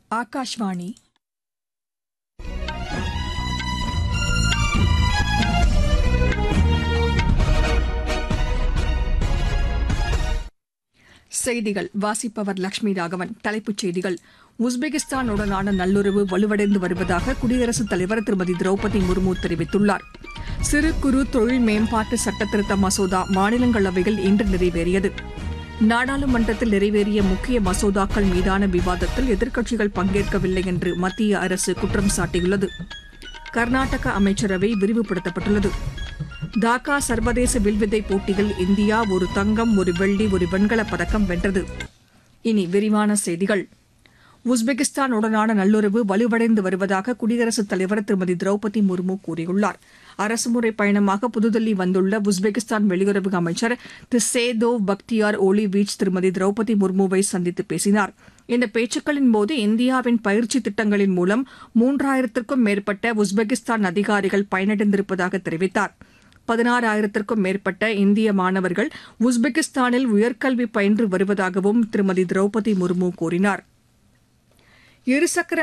ஆகாஷ்வாணி செய்திகள் வாசிப்பவர் லட்சுமி ராகவன் தலைப்புச் செய்திகள் உஸ்பெகிஸ்தானுடனான நல்லுறவு வலுவடைந்து வருவதாக குடியரசுத் தலைவர் திருமதி திரௌபதி முர்மு தெரிவித்துள்ளார் சிறு குறு தொழில் மேம்பாட்டு சட்டத்திருத்த மசோதா மாநிலங்களவையில் இன்று நிறைவேறியது நாடாளுமன்றத்தில் நிறைவேறிய முக்கிய மசோதாக்கள் மீதான விவாதத்தில் எதிர்க்கட்சிகள் பங்கேற்கவில்லை என்று மத்திய அரசு குற்றம் சாட்டியுள்ளது கர்நாடக அமைச்சரவை விரிவுபடுத்தப்பட்டுள்ளது டாக்கா சர்வதேச வில்வித்தை போட்டியில் இந்தியா ஒரு தங்கம் ஒரு வெள்ளி ஒரு வெண்கலப் பதக்கம் வென்றது இனி விரிவான செய்திகள் உஸ்பெகிஸ்தானுடனான நல்லுறவு வலுவடைந்து வருவதாக குடியரசுத் தலைவர் திருமதி திரௌபதி முர்மு கூறியுள்ளார் அரசுமுறை பயணமாக புதுதில்லி வந்துள்ள உஸ்பெகிஸ்தான் வெளியுறவு அமைச்சர் திரு சேதோவ் பக்தியார் ஒலிவீச் திருமதி திரௌபதி முர்முவை சந்தித்து பேசினார் இந்த பேச்சுக்களின் போது இந்தியாவின் பயிற்சி திட்டங்களின் மூலம் மூன்றாயிரத்திற்கும் மேற்பட்ட உஸ்பெகிஸ்தான் அதிகாரிகள் பயனடைந்திருப்பதாக தெரிவித்தார் பதினாறாயிரத்திற்கும் மேற்பட்ட இந்திய மாணவர்கள் உஸ்பெகிஸ்தானில் உயர்கல்வி பயின்று வருவதாகவும் திருமதி திரௌபதி முர்மு கூறினார் இருசக்கர